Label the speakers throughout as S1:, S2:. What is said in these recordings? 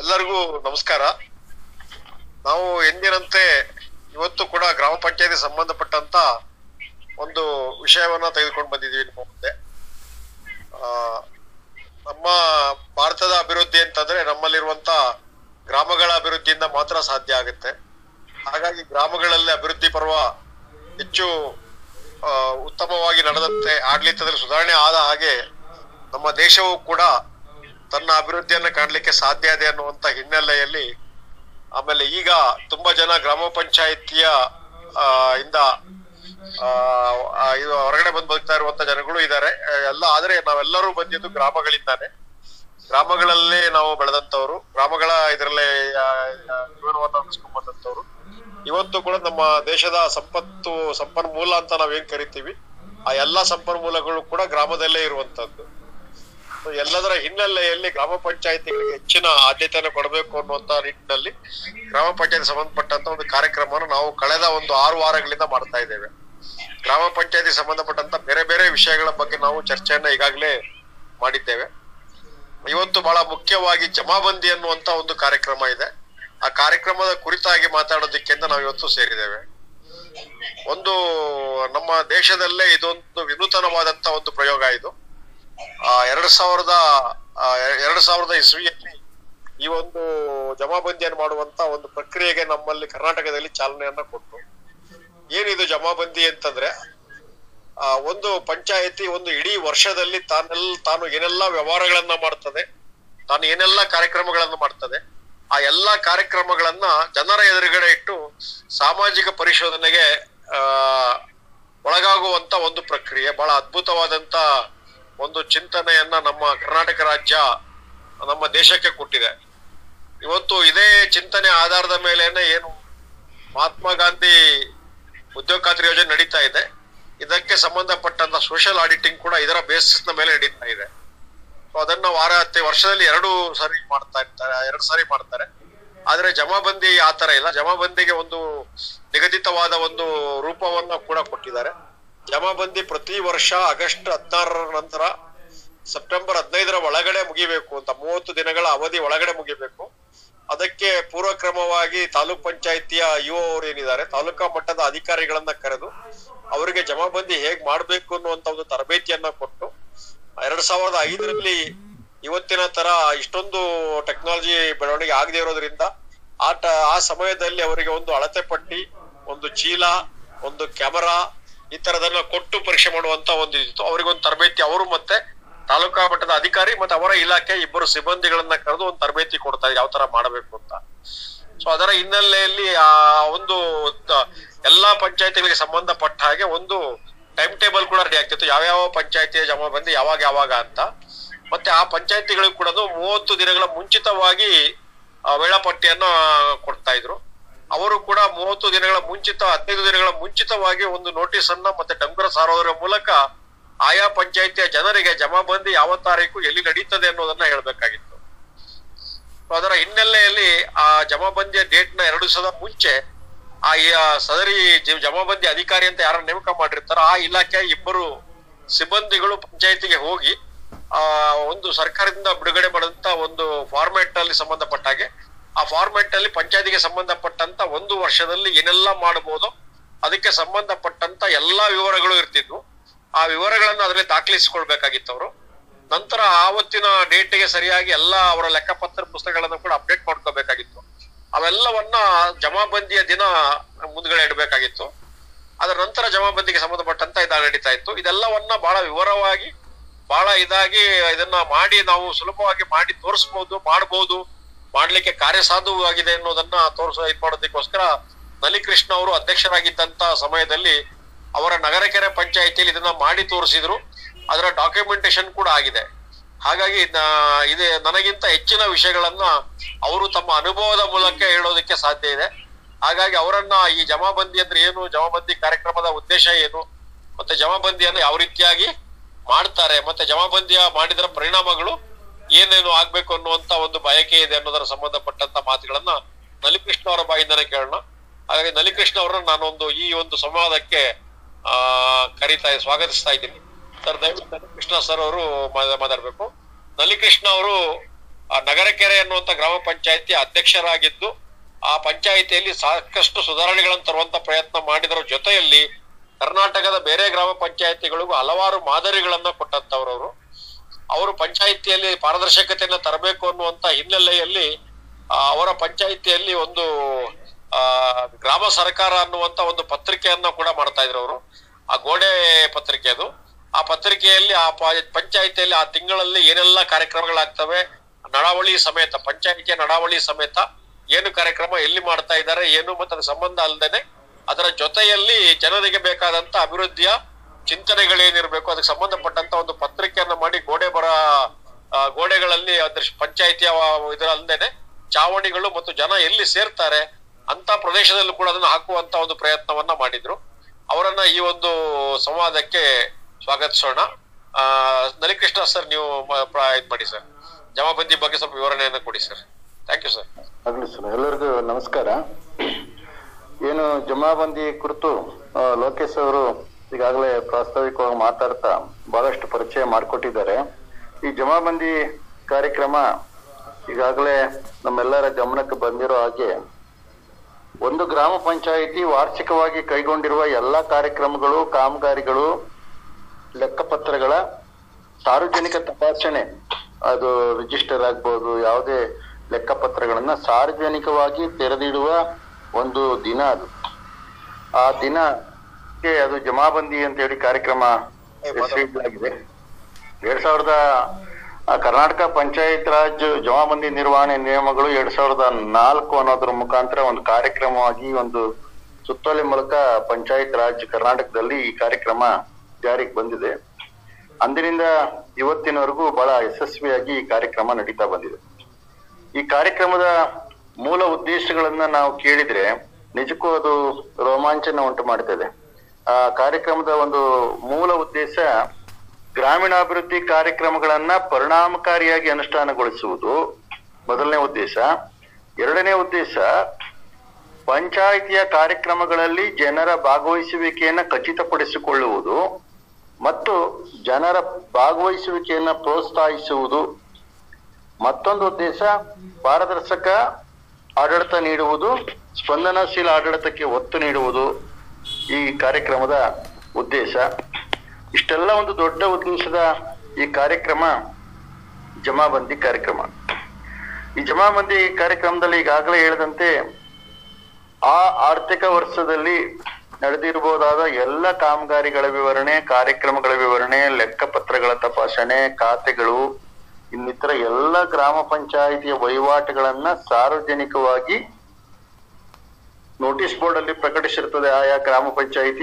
S1: ಎಲ್ಲರಿಗೂ ನಮಸ್ಕಾರ ನಾವು ಎಂದಿನಂತೆ ಇವತ್ತು ಕೂಡ ಗ್ರಾಮ ಪಂಚಾಯತಿ ಸಂಬಂಧಪಟ್ಟಂತ ಒಂದು ವಿಷಯವನ್ನ ತೆಗೆದುಕೊಂಡು ಬಂದಿದ್ದೀವಿ ನಿಮ್ಮ ಮುಂದೆ ಆ, ನಮ್ಮ ಭಾರತದ ಅಭಿವೃದ್ಧಿ ಅಂತಂದ್ರೆ ನಮ್ಮಲ್ಲಿರುವಂತ ಗ್ರಾಮಗಳ ಅಭಿವೃದ್ಧಿಯಿಂದ ಮಾತ್ರ ಸಾಧ್ಯ ಆಗುತ್ತೆ ಹಾಗಾಗಿ ಗ್ರಾಮಗಳಲ್ಲಿ ಅಭಿವೃದ್ಧಿ ಪರ್ವ ಹೆಚ್ಚು ಆ, ಉತ್ತಮವಾಗಿ ನಡೆದಂತೆ ಆಡಳಿತದಲ್ಲಿ ಸುಧಾರಣೆ ಆದ ಹಾಗೆ ನಮ್ಮ ದೇಶವು ಕೂಡ ತನ್ನ ಅಭಿವೃದ್ಧಿಯನ್ನ ಕಾಣಲಿಕ್ಕೆ ಸಾಧ್ಯ ಇದೆ ಅನ್ನುವಂತ ಹಿನ್ನೆಲೆಯಲ್ಲಿ ಆಮೇಲೆ ಈಗ ತುಂಬಾ ಜನ ಗ್ರಾಮ ಪಂಚಾಯಿತಿಯ ಆ, ಇಂದ ಆ, ಆ, ಇದು ಹೊರಗಡೆ ಬಂದು ಬದುಕ್ತಾ ಇರುವಂತ ಜನಗಳು ಇದ್ದಾರೆ ಆ, ಎಲ್ಲ ಆದ್ರೆ ನಾವೆಲ್ಲರೂ ಬಂದಿದ್ದು ಗ್ರಾಮಗಳಿಂದಾನೆ ಗ್ರಾಮಗಳಲ್ಲೇ ನಾವು ಬೆಳೆದಂತವ್ರು ಗ್ರಾಮಗಳ ಇದರಲ್ಲೇ ಆ, ಆ, ಜೀವನವನ್ನ ನಡೆಸ್ಕೊಂಡ್ ಬಂದಂತವ್ರು ಇವತ್ತು ಕೂಡ ನಮ್ಮ ದೇಶದ ಸಂಪತ್ತು ಸಂಪನ್ಮೂಲ ಅಂತ ನಾವೇನ್ ಕರಿತೀವಿ ಆ ಎಲ್ಲಾ ಸಂಪನ್ಮೂಲಗಳು ಕೂಡ ಗ್ರಾಮದಲ್ಲೇ ಇರುವಂತದ್ದು So ಎಲ್ಲದರ ಹಿನ್ನೆಲೆಯಲ್ಲಿ ಗ್ರಾಮ ಪಂಚಾಯತಿಗಳಿಗೆ ಹೆಚ್ಚಿನ ಆದ್ಯತೆಯನ್ನು ಕೊಡಬೇಕು ಅನ್ನುವಂತ ನಿಟ್ಟಿನಲ್ಲಿ ಗ್ರಾಮ ಪಂಚಾಯತ್ ಸಂಬಂಧಪಟ್ಟಂತ ಒಂದು ಕಾರ್ಯಕ್ರಮವನ್ನು ನಾವು ಕಳೆದ ಒಂದು ಆರು ವಾರಗಳಿಂದ ಮಾಡ್ತಾ ಇದ್ದೇವೆ ಗ್ರಾಮ ಪಂಚಾಯತಿ ಸಂಬಂಧಪಟ್ಟಂತ ಬೇರೆ ಬೇರೆ ವಿಷಯಗಳ ಬಗ್ಗೆ ನಾವು ಚರ್ಚೆಯನ್ನ ಈಗಾಗಲೇ ಮಾಡಿದ್ದೇವೆ ಇವತ್ತು ಬಹಳ ಮುಖ್ಯವಾಗಿ ಜಮಾಬಂದಿ ಅನ್ನುವಂತ ಒಂದು ಕಾರ್ಯಕ್ರಮ ಇದೆ ಆ ಕಾರ್ಯಕ್ರಮದ ಕುರಿತಾಗಿ ಮಾತಾಡೋದಕ್ಕೆ ಅಂತ ನಾವು ಇವತ್ತು ಸೇರಿದ್ದೇವೆ ಒಂದು ನಮ್ಮ ದೇಶದಲ್ಲೇ ಇದೊಂದು ವಿನೂತನವಾದಂತ ಒಂದು ಪ್ರಯೋಗ ಇದು ಆ ಎರಡ್ ಸಾವಿರದ ಆ, ಎ- ಎರಡ್ ಸಾವಿರದ ಇಸ್ವಿಯಲ್ಲಿ ಈ ಒಂದು ಜಮಾಬಂದಿಯನ್ನು ಮಾಡುವಂತ ಒಂದು ಪ್ರಕ್ರಿಯೆಗೆ ನಮ್ಮಲ್ಲಿ ಕರ್ನಾಟಕದಲ್ಲಿ ಚಾಲನೆಯನ್ನ ಕೊಟ್ಟು ಏನಿದು ಜಮಾಬಂದಿ ಅಂತಂದ್ರೆ ಆ ಒಂದು ಪಂಚಾಯತಿ ಒಂದು ಇಡೀ ವರ್ಷದಲ್ಲಿ ತಾನೆಲ್ಲ ತಾನು ಏನೆಲ್ಲ ವ್ಯವಹಾರಗಳನ್ನ ಮಾಡ್ತದೆ ತಾನು ಏನೆಲ್ಲ ಕಾರ್ಯಕ್ರಮಗಳನ್ನ ಮಾಡ್ತದೆ ಆ ಎಲ್ಲಾ ಕಾರ್ಯಕ್ರಮಗಳನ್ನ ಜನರ ಎದುರುಗಡೆ ಇಟ್ಟು ಸಾಮಾಜಿಕ ಪರಿಶೋಧನೆಗೆ ಆ ಒಳಗಾಗುವಂತ ಒಂದು ಪ್ರಕ್ರಿಯೆ ಬಹಳ ಅದ್ಭುತವಾದಂತ ಒಂದು ಚಿಂತನೆಯನ್ನ ನಮ್ಮ ಕರ್ನಾಟಕ ರಾಜ್ಯ ನಮ್ಮ ದೇಶಕ್ಕೆ ಕೊಟ್ಟಿದೆ ಇವತ್ತು ಇದೇ ಚಿಂತನೆ ಆಧಾರದ ಮೇಲೇನೆ ಏನು ಮಹಾತ್ಮ ಗಾಂಧಿ ಉದ್ಯೋಗ ಖಾತ್ರಿ ಯೋಜನೆ ನಡೀತಾ ಇದೆ ಇದಕ್ಕೆ ಸಂಬಂಧಪಟ್ಟಂತ ಸೋಷಿಯಲ್ ಆಡಿಟಿಂಗ್ ಕೂಡ ಇದರ ಬೇಸಿಸ್ ನ ಮೇಲೆ ನಡೀತಾ ಇದೆ ಸೊ ಅದನ್ನ ವಾರ ಹತ್ತೆ ವರ್ಷದಲ್ಲಿ ಎರಡು ಸಾರಿ ಮಾಡ್ತಾ ಇರ್ತಾರೆ ಎರಡು ಸಾರಿ ಮಾಡ್ತಾರೆ ಆದ್ರೆ ಜಮಾಬಂದಿ ಆ ತರ ಇಲ್ಲ ಜಮಾಬಂದಿಗೆ ಒಂದು ನಿಗದಿತವಾದ ಒಂದು ರೂಪವನ್ನ ಕೂಡ ಕೊಟ್ಟಿದ್ದಾರೆ ಜಮಾಬಂದಿ ಪ್ರತಿ ವರ್ಷ ಆಗಸ್ಟ್ ಹದಿನಾರರ ನಂತರ ಸೆಪ್ಟೆಂಬರ್ ಹದಿನೈದರ ಒಳಗಡೆ ಮುಗಿಬೇಕು ಅಂತ ಮೂವತ್ತು ದಿನಗಳ ಅವಧಿ ಒಳಗಡೆ ಮುಗಿಬೇಕು ಅದಕ್ಕೆ ಪೂರ್ವಕ್ರಮವಾಗಿ ತಾಲೂಕ್ ಪಂಚಾಯತಿಯ ಇಒ ಅವರು ಏನಿದ್ದಾರೆ ತಾಲೂಕಾ ಮಟ್ಟದ ಅಧಿಕಾರಿಗಳನ್ನ ಕರೆದು ಅವರಿಗೆ ಜಮಾಬಂದಿ ಹೇಗ್ ಮಾಡ್ಬೇಕು ಅನ್ನುವಂತ ಒಂದು ತರಬೇತಿಯನ್ನ ಕೊಟ್ಟು ಎರಡ್ ಸಾವಿರದ ಐದರಲ್ಲಿ ಇವತ್ತಿನ ತರ ಇಷ್ಟೊಂದು ಟೆಕ್ನಾಲಜಿ ಬೆಳವಣಿಗೆ ಆಗದೆ ಇರೋದ್ರಿಂದ ಆ ಟ- ಆ ಸಮಯದಲ್ಲಿ ಅವರಿಗೆ ಒಂದು ಅಳತೆ ಪಟ್ಟಿ ಒಂದು ಚೀಲ ಒಂದು ಕ್ಯಾಮರಾ ಈ ತರದನ್ನ ಕೊಟ್ಟು ಪರೀಕ್ಷೆ ಮಾಡುವಂತ ಒಂದು ಇತ್ತು ಅವರಿಗೆ ಒಂದು ತರಬೇತಿ ಅವರು ಮತ್ತೆ ತಾಲೂಕಾ ಮಟ್ಟದ ಅಧಿಕಾರಿ ಮತ್ತೆ ಅವರ ಇಲಾಖೆ ಇಬ್ಬರು ಸಿಬ್ಬಂದಿಗಳನ್ನ ಕರೆದು ಒಂದು ತರಬೇತಿ ಕೊಡ್ತಾ ಇದ್ದಾರೆ ಯಾವ ತರ ಮಾಡಬೇಕು ಅಂತ ಸೊ ಅದರ ಹಿನ್ನೆಲೆಯಲ್ಲಿ ಆ ಒಂದು ತ- ಎಲ್ಲಾ ಪಂಚಾಯತಿಗಳಿಗೆ ಸಂಬಂಧಪಟ್ಟ ಹಾಗೆ ಒಂದು ಟೈಮ್ ಟೇಬಲ್ ಕೂಡ ರೆಡಿ ಆಗ್ತಿತ್ತು ಯಾವ್ಯಾವ ಪಂಚಾಯತಿಯ ಜಮಾ ಬಂದು ಯಾವಾಗ ಯಾವಾಗ ಅಂತ ಮತ್ತೆ ಆ ಪಂಚಾಯತಿಗಳಿಗೂ ಕೂಡ ಮೂವತ್ತು ದಿನಗಳ ಮುಂಚಿತವಾಗಿ ಆ, ವೇಳಾಪಟ್ಟಿಯನ್ನ ಕೊಡ್ತಾ ಇದ್ರು ಅವರು ಕೂಡ ಮೂವತ್ತು ದಿನಗಳ ಮುಂಚಿತ ಹದಿನೈದು ದಿನಗಳ ಮುಂಚಿತವಾಗಿ ಒಂದು ನೋಟಿಸ್ ಅನ್ನ ಮತ್ತೆ ಡಂಗುರ ಸಾರೋದ್ರ ಮೂಲಕ ಆಯಾ ಪಂಚಾಯತಿಯ ಜನರಿಗೆ ಜಮಾಬಂದಿ ಯಾವ ತಾರೀಕು ಎಲ್ಲಿ ನಡೀತದೆ ಅನ್ನೋದನ್ನ ಹೇಳ್ಬೇಕಾಗಿತ್ತು ಸೊ ಅದರ ಹಿನ್ನೆಲೆಯಲ್ಲಿ ಆ ಜಮಾಬಂದಿಯ ಡೇಟ್ ನ ಎರಡು ದಿವಸದ ಮುಂಚೆ ಆ ಈ ಆ ಸದರಿ ಜ- ಜಮಾಬಂದಿ ಅಧಿಕಾರಿ ಅಂತ ಯಾರನ್ನ ನೇಮಕ ಮಾಡಿರ್ತಾರೋ ಆ ಇಲಾಖೆಯ ಇಬ್ಬರು ಸಿಬ್ಬಂದಿಗಳು ಪಂಚಾಯತಿಗೆ ಹೋಗಿ ಆ ಒಂದು ಸರ್ಕಾರದಿಂದ ಬಿಡುಗಡೆ ಮಾಡಂತ ಒಂದು ಫಾರ್ಮೆಟ್ ಅಲ್ಲಿ ಸಂಬಂಧಪಟ್ಟ ಹಾಗೆ ಆ ಫಾರ್ಮೆಟ್ ಅಲ್ಲಿ ಪಂಚಾಯತಿಗೆ ಸಂಬಂಧಪಟ್ಟಂತ ಒಂದು ವರ್ಷದಲ್ಲಿ ಏನೆಲ್ಲ ಮಾಡಬಹುದು ಅದಕ್ಕೆ ಸಂಬಂಧಪಟ್ಟಂತ ಎಲ್ಲಾ ವಿವರಗಳು ಇರ್ತಿದ್ವು ಆ ವಿವರಗಳನ್ನ ಅದರಲ್ಲಿ ದಾಖಲಿಸಿಕೊಳ್ಬೇಕಾಗಿತ್ತು ಅವರು ನಂತರ ಆವತ್ತಿನ ಡೇಟ್ಗೆ ಸರಿಯಾಗಿ ಎಲ್ಲ ಅವರ ಲೆಕ್ಕಪತ್ರ ಪುಸ್ತಕಗಳನ್ನು ಕೂಡ ಅಪ್ಡೇಟ್ ಮಾಡ್ಕೋಬೇಕಾಗಿತ್ತು ಅವೆಲ್ಲವನ್ನ ಜಮಾಬಂದಿಯ ದಿನ ಮುಂದ್ಗಡೆ ಇಡಬೇಕಾಗಿತ್ತು ಅದರ ನಂತರ ಜಮಾಬಂದಿಗೆ ಸಂಬಂಧಪಟ್ಟಂತ ಇದ ನಡೀತಾ ಇತ್ತು ಇದೆಲ್ಲವನ್ನ ಬಹಳ ವಿವರವಾಗಿ ಬಹಳ ಇದಾಗಿ ಇದನ್ನ ಮಾಡಿ ನಾವು ಸುಲಭವಾಗಿ ಮಾಡಿ ತೋರಿಸ್ಬೋದು ಮಾಡ್ಬೋದು ಮಾಡ್ಲಿಕ್ಕೆ ಕಾರ್ಯಸಾಧುವಾಗಿದೆ ಅನ್ನೋದನ್ನ ತೋರಿಸ ಇದ್ ಮಾಡೋದಕ್ಕೋಸ್ಕರ ನಲಿಕೃಷ್ಣ ಅವರು ಅಧ್ಯಕ್ಷರಾಗಿದ್ದಂತ ಸಮಯದಲ್ಲಿ ಅವರ ನಗರಕೆರೆ ಪಂಚಾಯಿತಿಯಲ್ಲಿ ಇದನ್ನ ಮಾಡಿ ತೋರಿಸಿದ್ರು ಅದರ ಡಾಕ್ಯುಮೆಂಟೇಶನ್ ಕೂಡ ಆಗಿದೆ ಹಾಗಾಗಿ ನಾ- ಇದೆ ನನಗಿಂತ ಹೆಚ್ಚಿನ ವಿಷಯಗಳನ್ನ ಅವರು ತಮ್ಮ ಅನುಭವದ ಮೂಲಕ ಹೇಳೋದಕ್ಕೆ ಸಾಧ್ಯ ಇದೆ ಹಾಗಾಗಿ ಅವರನ್ನ ಈ ಜಮಾಬಂದಿ ಅಂದ್ರೆ ಏನು ಜಮಾಬಂದಿ ಕಾರ್ಯಕ್ರಮದ ಉದ್ದೇಶ ಏನು ಮತ್ತೆ ಜಮಾಬಂದಿಯನ್ನು ಯಾವ ರೀತಿಯಾಗಿ ಮಾಡ್ತಾರೆ ಮತ್ತೆ ಜಮಾಬಂದಿಯ ಮಾಡಿದರ ಪರಿಣಾಮಗಳು ಏನೇನು ಆಗ್ಬೇಕು ಅನ್ನುವಂತ ಒಂದು ಬಯಕೆ ಇದೆ ಅನ್ನೋದರ ಸಂಬಂಧಪಟ್ಟಂತ ಮಾತುಗಳನ್ನ ನಲಿಕೃಷ್ಣ ಅವರ ಬಾಯಿಂದನೇ ಕೇಳೋಣ ಹಾಗಾಗಿ ನಲಿಕೃಷ್ಣ ಅವರನ್ನ ನಾನೊಂದು ಈ ಒಂದು ಸಂವಾದಕ್ಕೆ ಆ ಕರೀತಾ ಸ್ವಾಗತಿಸ್ತಾ ಇದ್ದೀನಿ ಸರ್ ದಯವಿಟ್ಟು ನಲಿಕೃಷ್ಣ ಸರ್ ಅವರು ಮಾತಾಡ್ಬೇಕು ನಲಿಕೃಷ್ಣ ಅವರು ಆ ನಗರಕೆರೆ ಅನ್ನುವಂತ ಗ್ರಾಮ ಪಂಚಾಯತಿ ಅಧ್ಯಕ್ಷರಾಗಿದ್ದು ಆ ಪಂಚಾಯಿತಿಯಲ್ಲಿ ಸಾಕಷ್ಟು ಸುಧಾರಣೆಗಳನ್ನು ತರುವಂತ ಪ್ರಯತ್ನ ಮಾಡಿದರ ಜೊತೆಯಲ್ಲಿ ಕರ್ನಾಟಕದ ಬೇರೆ ಗ್ರಾಮ ಪಂಚಾಯತಿಗಳಿಗೂ ಹಲವಾರು ಮಾದರಿಗಳನ್ನ ಕೊಟ್ಟಂತವ್ರವರು ಅವರು ಪಂಚಾಯಿತಿಯಲ್ಲಿ ಪಾರದರ್ಶಕತೆಯನ್ನ ತರಬೇಕು ಅನ್ನುವಂತ ಹಿನ್ನೆಲೆಯಲ್ಲಿ ಆ, ಅವರ ಪಂಚಾಯಿತಿಯಲ್ಲಿ ಒಂದು ಆ ಗ್ರಾಮ ಸರ್ಕಾರ ಅನ್ನುವಂತ ಒಂದು ಪತ್ರಿಕೆಯನ್ನ ಕೂಡ ಮಾಡ್ತಾ ಇದ್ರು ಅವರು ಆ ಗೋಡೆ ಪತ್ರಿಕೆ ಅದು ಆ ಪತ್ರಿಕೆಯಲ್ಲಿ ಆ ಪ- ಪಂಚಾಯಿತಿಯಲ್ಲಿ ಆ ತಿಂಗಳಲ್ಲಿ ಏನೆಲ್ಲ ಕಾರ್ಯಕ್ರಮಗಳಾಗ್ತವೆ ನಡಾವಳಿ ಸಮೇತ ಪಂಚಾಯಿತಿಯ ನಡಾವಳಿ ಸಮೇತ ಏನು ಕಾರ್ಯಕ್ರಮ ಎಲ್ಲಿ ಮಾಡ್ತಾ ಇದ್ದಾರೆ ಏನು ಮತ್ತೆ ಅದಕ್ಕೆ ಸಂಬಂಧ ಅಲ್ಲದೇನೆ ಅದರ ಜೊತೆಯಲ್ಲಿ ಜನರಿಗೆ ಬೇಕಾದಂತ ಅಭಿವೃದ್ಧಿಯ ಚಿಂತನೆಗಳೇನಿರ್ಬೇಕು ಅದಕ್ಕೆ ಸಂಬಂಧಪಟ್ಟಂತ ಒಂದು ಪತ್ರಿಕೆಯನ್ನ ಮಾಡಿ ಗೋಡೆ ಬರ ಆ, ಗೋಡೆಗಳಲ್ಲಿ ಅದ್ರ ಪಂಚಾಯಿತಿಯ ಇದರ ಅಲ್ಲದೇನೆ ಚಾವಣಿಗಳು ಮತ್ತು ಜನ ಎಲ್ಲಿ ಸೇರ್ತಾರೆ ಅಂತ ಪ್ರದೇಶದಲ್ಲೂ ಕೂಡ ಅದನ್ನ ಹಾಕುವಂತ ಒಂದು ಪ್ರಯತ್ನವನ್ನ ಮಾಡಿದ್ರು ಅವರನ್ನ ಈ ಒಂದು ಸಂವಾದಕ್ಕೆ ಸ್ವಾಗತಿಸೋಣ ಆ ನಲಿಕೃಷ್ಣ ಸರ್ ನೀವು ಮ- ಪ್ರ- ಇದ್ ಮಾಡಿ ಸರ್ ಜಮಾಬಂದಿ ಬಗ್ಗೆ ಸ್ವಲ್ಪ ವಿವರಣೆಯನ್ನ ಕೊಡಿ ಸರ್ ಥ್ಯಾಂಕ್ ಯು ಸರ್
S2: ಆಗ್ಲಿ ಸರ್ ಎಲ್ಲರಿಗೂ ನಮಸ್ಕಾರ ಏನು ಜಮಾಬಂದಿ ಕುರಿತು ಆ, ಲೋಕೇಶ್ ಅವರು ಈಗಾಗಲೇ ಪ್ರಾಸ್ತಾವಿಕವಾಗಿ ಮಾತಾಡ್ತಾ ಬಹಳಷ್ಟು ಪರಿಚಯ ಮಾಡಿಕೊಟ್ಟಿದ್ದಾರೆ ಈ ಜಮಾಬಂದಿ ಕಾರ್ಯಕ್ರಮ ಈಗಾಗಲೇ ನಮ್ಮೆಲ್ಲರ ಗಮನಕ್ಕೆ ಬಂದಿರೋ ಹಾಗೆ ಒಂದು ಗ್ರಾಮ ಪಂಚಾಯಿತಿ ವಾರ್ಷಿಕವಾಗಿ ಕೈಗೊಂಡಿರುವ ಎಲ್ಲಾ ಕಾರ್ಯಕ್ರಮಗಳು ಕಾಮಗಾರಿಗಳು ಲೆಕ್ಕಪತ್ರಗಳ ಸಾರ್ವಜನಿಕ ತಪಾಸಣೆ ಅದು ರಿಜಿಸ್ಟರ್ ಆಗ್ಬೋದು ಯಾವುದೇ ಲೆಕ್ಕಪತ್ರಗಳನ್ನ ಸಾರ್ವಜನಿಕವಾಗಿ ತೆರೆದಿಡುವ ಒಂದು ದಿನ ಅದು ಆ ದಿನಕ್ಕೆ ಅದು ಜಮಾಬಂದಿ ಅಂತ ಹೇಳಿ ಕಾರ್ಯಕ್ರಮ ಹೆಸರಿಡಲಾಗಿದೆ ಎರಡ್ ಸಾವಿರದ ಆ, ಕರ್ನಾಟಕ ಪಂಚಾಯತ್ ರಾಜ್ ಜಮಾಬಂದಿ ನಿರ್ವಹಣೆ ನಿಯಮಗಳು ಎರಡ್ ಸಾವಿರದ ನಾಲ್ಕು ಅನ್ನೋದ್ರ ಮುಖಾಂತರ ಒಂದು ಕಾರ್ಯಕ್ರಮವಾಗಿ ಒಂದು ಸುತ್ತೋಲೆ ಮೂಲಕ ಪಂಚಾಯತ್ ರಾಜ್ ಕರ್ನಾಟಕದಲ್ಲಿ ಈ ಕಾರ್ಯಕ್ರಮ ಜಾರಿಗೆ ಬಂದಿದೆ ಅಂದಿನಿಂದ ಇವತ್ತಿನವರೆಗೂ ಬಹಳ ಯಶಸ್ವಿಯಾಗಿ ಈ ಕಾರ್ಯಕ್ರಮ ನಡೀತಾ ಬಂದಿದೆ ಈ ಕಾರ್ಯಕ್ರಮದ ಮೂಲ ಉದ್ದೇಶಗಳನ್ನ ನಾವು ಕೇಳಿದ್ರೆ ನಿಜಕ್ಕೂ ಅದು ರೋಮಾಂಚನ ಉಂಟು ಮಾಡ್ತದೆ ಆ ಕಾರ್ಯಕ್ರಮದ ಒಂದು ಮೂಲ ಉದ್ದೇಶ ಗ್ರಾಮೀಣಾಭಿವೃದ್ಧಿ ಕಾರ್ಯಕ್ರಮಗಳನ್ನ ಪರಿಣಾಮಕಾರಿಯಾಗಿ ಅನುಷ್ಠಾನಗೊಳಿಸುವುದು ಮೊದಲನೇ ಉದ್ದೇಶ ಎರಡನೇ ಉದ್ದೇಶ ಪಂಚಾಯಿತಿಯ ಕಾರ್ಯಕ್ರಮಗಳಲ್ಲಿ ಜನರ ಭಾಗವಹಿಸುವಿಕೆಯನ್ನ ಖಚಿತಪಡಿಸಿಕೊಳ್ಳುವುದು ಮತ್ತು ಜನರ ಭಾಗವಹಿಸುವಿಕೆಯನ್ನ ಪ್ರೋತ್ಸಾಹಿಸುವುದು ಮತ್ತೊಂದು ಉದ್ದೇಶ ಪಾರದರ್ಶಕ ಆಡಳಿತ ನೀಡುವುದು ಸ್ಪಂದನಶೀಲ ಆಡಳಿತಕ್ಕೆ ಒತ್ತು ನೀಡುವುದು ಈ ಕಾರ್ಯಕ್ರಮದ ಉದ್ದೇಶ ಇಷ್ಟೆಲ್ಲ ಒಂದು ದೊಡ್ಡ ಉದ್ದೇಶದ ಈ ಕಾರ್ಯಕ್ರಮ ಜಮಾಬಂದಿ ಕಾರ್ಯಕ್ರಮ ಈ ಜಮಾಬಂದಿ ಕಾರ್ಯಕ್ರಮದಲ್ಲಿ ಈಗಾಗಲೇ ಹೇಳಿದಂತೆ ಆ ಆರ್ಥಿಕ ವರ್ಷದಲ್ಲಿ ನಡೆದಿರಬಹುದಾದ ಎಲ್ಲ ಕಾಮಗಾರಿಗಳ ವಿವರಣೆ ಕಾರ್ಯಕ್ರಮಗಳ ವಿವರಣೆ ಲೆಕ್ಕಪತ್ರಗಳ ತಪಾಸಣೆ ಖಾತೆಗಳು ಇನ್ನಿತರ ಎಲ್ಲ ಗ್ರಾಮ ಪಂಚಾಯಿತಿಯ ವಹಿವಾಟುಗಳನ್ನ ಸಾರ್ವಜನಿಕವಾಗಿ ನೋಟಿಸ್ ಬೋರ್ಡ್ ಅಲ್ಲಿ ಪ್ರಕಟಿಸಿರ್ತದೆ ಆಯಾ ಗ್ರಾಮ ಪಂಚಾಯಿತಿ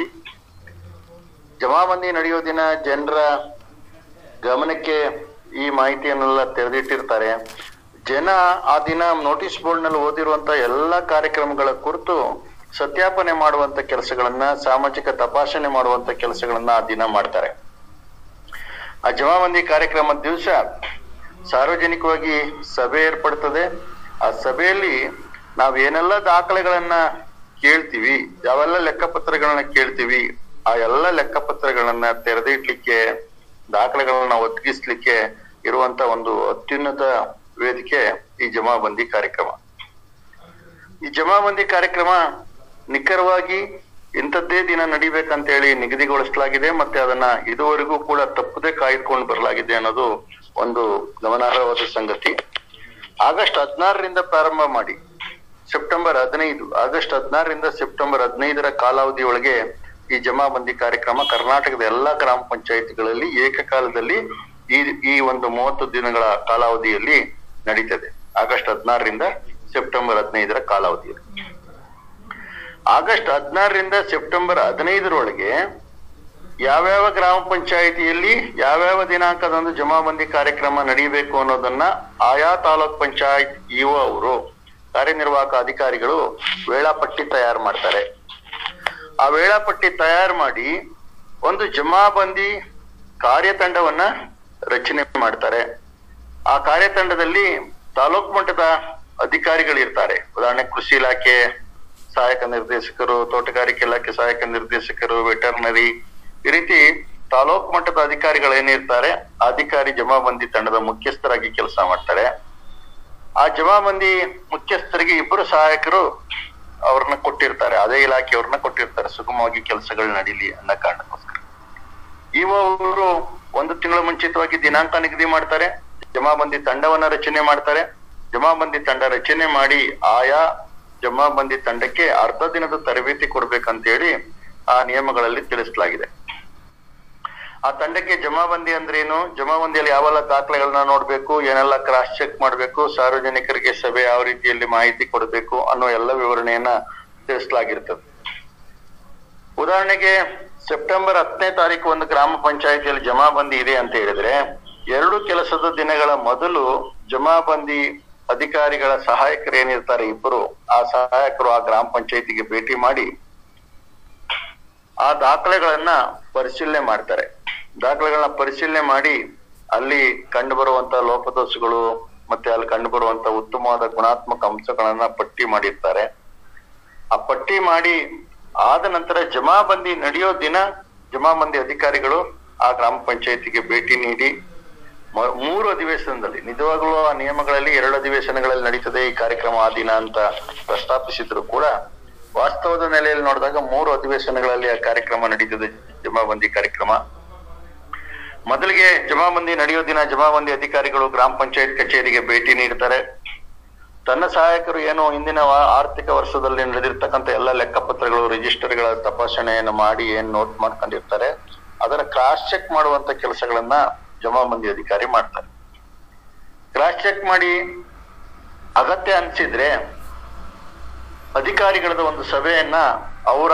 S2: ಜಮಾಬಂದಿ ನಡೆಯೋ ದಿನ ಜನರ ಗಮನಕ್ಕೆ ಈ ಮಾಹಿತಿಯನ್ನೆಲ್ಲ ತೆರೆದಿಟ್ಟಿರ್ತಾರೆ ಜನ ಆ ದಿನ ನೋಟಿಸ್ ಬೋರ್ಡ್ ನಲ್ಲಿ ಓದಿರುವಂತ ಎಲ್ಲಾ ಕಾರ್ಯಕ್ರಮಗಳ ಕುರಿತು ಸತ್ಯಾಪನೆ ಮಾಡುವಂತ ಕೆಲಸಗಳನ್ನ ಸಾಮಾಜಿಕ ತಪಾಸಣೆ ಮಾಡುವಂತ ಕೆಲಸಗಳನ್ನ ಆ ದಿನ ಮಾಡ್ತಾರೆ ಆ ಜಮಾಬಂದಿ ಕಾರ್ಯಕ್ರಮದ ದಿವಸ ಸಾರ್ವಜನಿಕವಾಗಿ ಸಭೆ ಏರ್ಪಡ್ತದೆ ಆ ಸಭೆಯಲ್ಲಿ ನಾವ್ ಏನೆಲ್ಲ ದಾಖಲೆಗಳನ್ನ ಕೇಳ್ತೀವಿ ಯಾವೆಲ್ಲ ಲೆಕ್ಕಪತ್ರಗಳನ್ನ ಕೇಳ್ತೀವಿ ಆ ಎಲ್ಲ ಲೆಕ್ಕಪತ್ರಗಳನ್ನ ತೆರೆದಿಡ್ಲಿಕ್ಕೆ ದಾಖಲೆಗಳನ್ನ ಒದಗಿಸ್ಲಿಕ್ಕೆ ಇರುವಂತ ಒಂದು ಅತ್ಯುನ್ನತ ವೇದಿಕೆ ಈ ಜಮಾಬಂದಿ ಕಾರ್ಯಕ್ರಮ ಈ ಜಮಾಬಂದಿ ಕಾರ್ಯಕ್ರಮ ನಿಖರವಾಗಿ ಇಂಥದ್ದೇ ದಿನ ನಡಿಬೇಕಂತ ಹೇಳಿ ನಿಗದಿಗೊಳಿಸಲಾಗಿದೆ ಮತ್ತೆ ಅದನ್ನ ಇದುವರೆಗೂ ಕೂಡ ತಪ್ಪದೆ ಕಾಯ್ದುಕೊಂಡು ಬರಲಾಗಿದೆ ಅನ್ನೋದು ಒಂದು ಗಮನಾರ್ಹವಾದ ಸಂಗತಿ ಆಗಸ್ಟ್ ಹದಿನಾರರಿಂದ ಪ್ರಾರಂಭ ಮಾಡಿ ಸೆಪ್ಟೆಂಬರ್ ಹದಿನೈದು ಆಗಸ್ಟ್ ಹದಿನಾರರಿಂದ ಸೆಪ್ಟೆಂಬರ್ ಹದಿನೈದರ ಕಾಲಾವಧಿಯೊಳಗೆ ಈ ಜಮಾಬಂದಿ ಕಾರ್ಯಕ್ರಮ ಕರ್ನಾಟಕದ ಎಲ್ಲಾ ಗ್ರಾಮ ಪಂಚಾಯಿತಿಗಳಲ್ಲಿ ಏಕಕಾಲದಲ್ಲಿ ಈ ಈ ಒಂದು ಮೂವತ್ತು ದಿನಗಳ ಕಾಲಾವಧಿಯಲ್ಲಿ ನಡೀತದೆ ಆಗಸ್ಟ್ ಹದಿನಾರರಿಂದ ಸೆಪ್ಟೆಂಬರ್ ಹದಿನೈದರ ಕಾಲಾವಧಿಯಲ್ಲಿ ಆಗಸ್ಟ್ ಹದಿನಾರರಿಂದ ಸೆಪ್ಟೆಂಬರ್ ಹದಿನೈದರೊಳಗೆ ಯಾವ್ಯಾವ ಗ್ರಾಮ ಪಂಚಾಯಿತಿಯಲ್ಲಿ ಯಾವ್ಯಾವ ದಿನಾಂಕದಂದು ಜಮಾಬಂದಿ ಕಾರ್ಯಕ್ರಮ ನಡೀಬೇಕು ಅನ್ನೋದನ್ನ ಆಯಾ ತಾಲೂಕ್ ಪಂಚಾಯತ್ ಇಒ ಅವರು ಕಾರ್ಯನಿರ್ವಾಹಕ ಅಧಿಕಾರಿಗಳು ವೇಳಾಪಟ್ಟಿ ತಯಾರು ಮಾಡ್ತಾರೆ ಆ ವೇಳಾಪಟ್ಟಿ ತಯಾರು ಮಾಡಿ ಒಂದು ಜಮಾಬಂದಿ ಕಾರ್ಯತಂಡವನ್ನ ರಚನೆ ಮಾಡ್ತಾರೆ ಆ ಕಾರ್ಯತಂಡದಲ್ಲಿ ತಾಲೂಕು ಮಟ್ಟದ ಅಧಿಕಾರಿಗಳು ಇರ್ತಾರೆ ಉದಾಹರಣೆ ಕೃಷಿ ಇಲಾಖೆ ಸಹಾಯಕ ನಿರ್ದೇಶಕರು ತೋಟಗಾರಿಕೆ ಇಲಾಖೆ ಸಹಾಯಕ ನಿರ್ದೇಶಕರು ವೆಟರ್ನರಿ ಈ ರೀತಿ ತಾಲೂಕು ಮಟ್ಟದ ಅಧಿಕಾರಿಗಳು ಏನಿರ್ತಾರೆ ಆ ಅಧಿಕಾರಿ ಜಮಾಬಂದಿ ತಂಡದ ಮುಖ್ಯಸ್ಥರಾಗಿ ಕೆಲಸ ಮಾಡ್ತಾರೆ ಆ ಜಮಾಬಂದಿ ಮುಖ್ಯಸ್ಥರಿಗೆ ಇಬ್ಬರು ಸಹಾಯಕರು ಅವ್ರನ್ನ ಕೊಟ್ಟಿರ್ತಾರೆ ಅದೇ ಇಲಾಖೆಯವ್ರನ್ನ ಕೊಟ್ಟಿರ್ತಾರೆ ಸುಗಮವಾಗಿ ಕೆಲಸಗಳು ನಡೀಲಿ ಅನ್ನೋ ಕಾರಣಕ್ಕೋಸ್ಕರ ಇವರು ಒಂದು ತಿಂಗಳ ಮುಂಚಿತವಾಗಿ ದಿನಾಂಕ ನಿಗದಿ ಮಾಡ್ತಾರೆ ಜಮಾಬಂದಿ ತಂಡವನ್ನ ರಚನೆ ಮಾಡ್ತಾರೆ ಜಮಾಬಂದಿ ತಂಡ ರಚನೆ ಮಾಡಿ ಆಯಾ ಜಮಾಬಂದಿ ತಂಡಕ್ಕೆ ಅರ್ಧ ದಿನದ ತರಬೇತಿ ಕೊಡ್ಬೇಕಂತೇಳಿ ಆ ನಿಯಮಗಳಲ್ಲಿ ತಿಳಿಸಲಾಗಿದೆ ಆ ತಂಡಕ್ಕೆ ಜಮಾಬಂದಿ ಅಂದ್ರೆ ಏನು ಜಮಾಬಂದಿಯಲ್ಲಿ ಯಾವೆಲ್ಲ ದಾಖಲೆಗಳನ್ನ ನೋಡ್ಬೇಕು ಏನೆಲ್ಲ ಕ್ರಾಸ್ ಚೆಕ್ ಮಾಡ್ಬೇಕು ಸಾರ್ವಜನಿಕರಿಗೆ ಸಭೆ ಯಾವ ರೀತಿಯಲ್ಲಿ ಮಾಹಿತಿ ಕೊಡಬೇಕು ಅನ್ನೋ ಎಲ್ಲ ವಿವರಣೆಯನ್ನ ತಿಳಿಸಲಾಗಿರ್ತದೆ ಉದಾಹರಣೆಗೆ ಸೆಪ್ಟೆಂಬರ್ ಹತ್ತನೇ ತಾರೀಕು ಒಂದು ಗ್ರಾಮ ಪಂಚಾಯತಿಯಲ್ಲಿ ಜಮಾಬಂದಿ ಇದೆ ಅಂತ ಹೇಳಿದ್ರೆ ಎರಡು ಕೆಲಸದ ದಿನಗಳ ಮೊದಲು ಜಮಾಬಂದಿ ಅಧಿಕಾರಿಗಳ ಸಹಾಯಕರು ಏನಿರ್ತಾರೆ ಇಬ್ಬರು ಆ ಸಹಾಯಕರು ಆ ಗ್ರಾಮ ಪಂಚಾಯತಿಗೆ ಭೇಟಿ ಮಾಡಿ ಆ ದಾಖಲೆಗಳನ್ನ ಪರಿಶೀಲನೆ ಮಾಡ್ತಾರೆ ದಾಖಲೆಗಳನ್ನ ಪರಿಶೀಲನೆ ಮಾಡಿ ಅಲ್ಲಿ ಕಂಡು ಬರುವಂತ ಲೋಪದೋಷಗಳು ಮತ್ತೆ ಅಲ್ಲಿ ಕಂಡು ಬರುವಂತ ಉತ್ತಮವಾದ ಗುಣಾತ್ಮಕ ಅಂಶಗಳನ್ನ ಪಟ್ಟಿ ಮಾಡಿರ್ತಾರೆ ಆ ಪಟ್ಟಿ ಮಾಡಿ ಆದ ನಂತರ ಜಮಾಬಂದಿ ನಡೆಯೋ ದಿನ ಜಮಾಬಂದಿ ಅಧಿಕಾರಿಗಳು ಆ ಗ್ರಾಮ ಪಂಚಾಯತಿಗೆ ಭೇಟಿ ನೀಡಿ ಮ- ಮೂರು ಅಧಿವೇಶನದಲ್ಲಿ ನಿಜವಾಗ್ಲೂ ಆ ನಿಯಮಗಳಲ್ಲಿ ಎರಡು ಅಧಿವೇಶನಗಳಲ್ಲಿ ನಡೀತದೆ ಈ ಕಾರ್ಯಕ್ರಮ ಆ ದಿನ ಅಂತ ಪ್ರಸ್ತಾಪಿಸಿದ್ರು ಕೂಡ ವಾಸ್ತವದ ನೆಲೆಯಲ್ಲಿ ನೋಡಿದಾಗ ಮೂರು ಅಧಿವೇಶನಗಳಲ್ಲಿ ಆ ಕಾರ್ಯಕ್ರಮ ನಡೀತದೆ ಜಮಾಬಂದಿ ಕಾರ್ಯಕ್ರಮ ಮೊದಲಿಗೆ ಜಮಾಬಂದಿ ನಡೆಯೋ ದಿನ ಜಮಾಬಂದಿ ಅಧಿಕಾರಿಗಳು ಗ್ರಾಮ ಪಂಚಾಯತ್ ಕಚೇರಿಗೆ ಭೇಟಿ ನೀಡ್ತಾರೆ ತನ್ನ ಸಹಾಯಕರು ಏನು ಹಿಂದಿನ ವ- ಆರ್ಥಿಕ ವರ್ಷದಲ್ಲಿ ನಡೆದಿರ್ತಕ್ಕಂಥ ಎಲ್ಲ ಲೆಕ್ಕಪತ್ರಗಳು ರಿಜಿಸ್ಟರ್ಗಳ ತಪಾಸಣೆಯನ್ನು ಮಾಡಿ ಏನ್ ನೋಟ್ ಮಾಡ್ಕೊಂಡಿರ್ತಾರೆ ಅದರ ಕ್ರಾಸ್ ಚೆಕ್ ಮಾಡುವಂತ ಕೆಲಸಗಳನ್ನ ಜಮಾಬಂದಿ ಅಧಿಕಾರಿ ಮಾಡ್ತಾರೆ ಕ್ರಾಸ್ ಚೆಕ್ ಮಾಡಿ ಅಗತ್ಯ ಅನ್ಸಿದ್ರೆ ಅಧಿಕಾರಿಗಳದ ಒಂದು ಸಭೆಯನ್ನ ಅವರ